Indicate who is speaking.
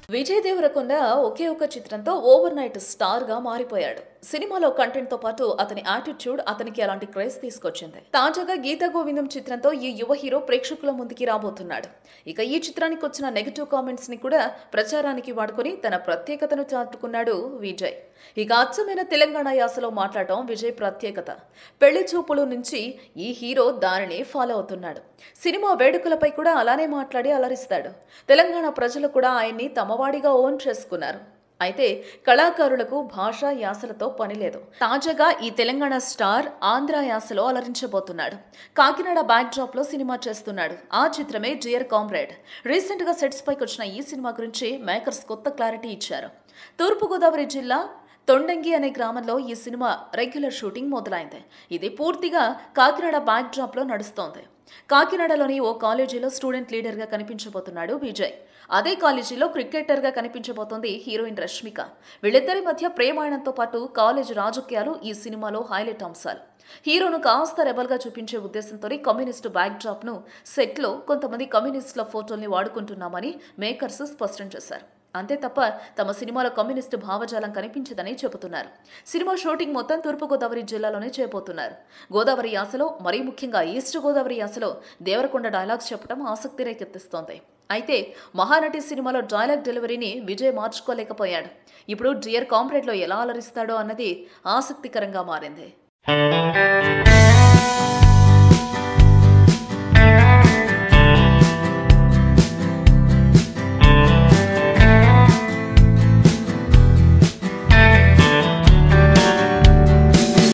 Speaker 1: విజయ్ దేవరకొండ ఒకే ఒక చిత్రంతో over night star గా మారిపోయాడు సినిమాలో కంటెంట్ తో పాటు అతని యాటిట్యూడ్ అతనికి అలాంటి క్రేజ్ తీసుకొచ్చింది తాజాగా గీతా గోవిందం చిత్రంతో ఈ యువ హీరో ప్రేక్షకుల ముందుకి రాబోతున్నాడు ఇక ఈ చిత్రానికి వచ్చిన నెగటివ్ కామెంట్స్ ని కూడా ప్రచారానికి వాడుకొని తన ప్రత్యేకతను చాటుకున్నాడు విజయ్ ఇక అచ్చమైన తెలంగాణ యాసలో మాట్లాడటం విజయ్ ప్రత్యేకత పెళ్లి చూపులు నుంచి ఈ హీరో దానిని ఫాలో అవుతున్నాడు సినిమా వేడుకలపై కూడా అలానే మాట్లాడి అలరిస్తాడు తెలంగాణ ప్రజలు కూడా ఆయన్ని తమవాడిగా ఓన్ చేసుకున్నారు అయితే కళాకారులకు భాషా యాసలతో పని లేదు తాజాగా ఈ తెలంగాణ స్టార్ ఆంధ్ర యాసలో అలరించబోతున్నాడు కాకినాడ బ్యాక్ డ్రాప్ లో సినిమా చేస్తున్నాడు ఆ చిత్రమే డియర్ కామ్రేడ్ రీసెంట్ గా సెట్స్ పైకి వచ్చిన ఈ సినిమా గురించి మేకర్స్ కొత్త క్లారిటీ ఇచ్చారు తూర్పుగోదావరి జిల్లా తొండంగి అనే గ్రామంలో ఈ సినిమా రెగ్యులర్ షూటింగ్ మొదలైంది ఇది పూర్తిగా కాకినాడ బ్యాక్ డ్రాప్ లో నడుస్తోంది కాకినాడలోని ఓ కాలేజీలో స్టూడెంట్ లీడర్గా కనిపించబోతున్నాడు విజయ్ అదే కాలేజీలో క్రికెటర్గా కనిపించబోతోంది హీరోయిన్ రష్మిక వీళ్ళిద్దరి మధ్య ప్రేమాయణంతో పాటు కాలేజ్ రాజకీయాలు ఈ సినిమాలో హైలైట్ అంశాలు హీరోను కాస్త రెబల్గా చూపించే ఉద్దేశంతో కమ్యూనిస్టు బ్యాక్ డ్రాప్ ను సెట్ లో కొంతమంది కమ్యూనిస్టుల ఫోటోల్ని వాడుకుంటున్నామని మేకర్స్ స్పష్టం చేశారు అంతే తప్ప తమ సినిమాలో కమ్యూనిస్టు భావజాలం కనిపించదని చెబుతున్నారు సినిమా షూటింగ్ మొత్తం తూర్పుగోదావరి జిల్లాలోనే చేయబోతున్నారు గోదావరి యాసలో మరీ ముఖ్యంగా ఈస్ట్ గోదావరి యాసలో దేవరకొండ డైలాగ్స్ చెప్పడం ఆసక్తి రేకెత్తిస్తోంది అయితే మహానటి సినిమాలో డైలాగ్ డెలివరీని విజయ్ మార్చుకోలేకపోయాడు ఇప్పుడు డియర్ కామ్రేడ్లో ఎలా అలరిస్తాడో అన్నది ఆసక్తికరంగా మారింది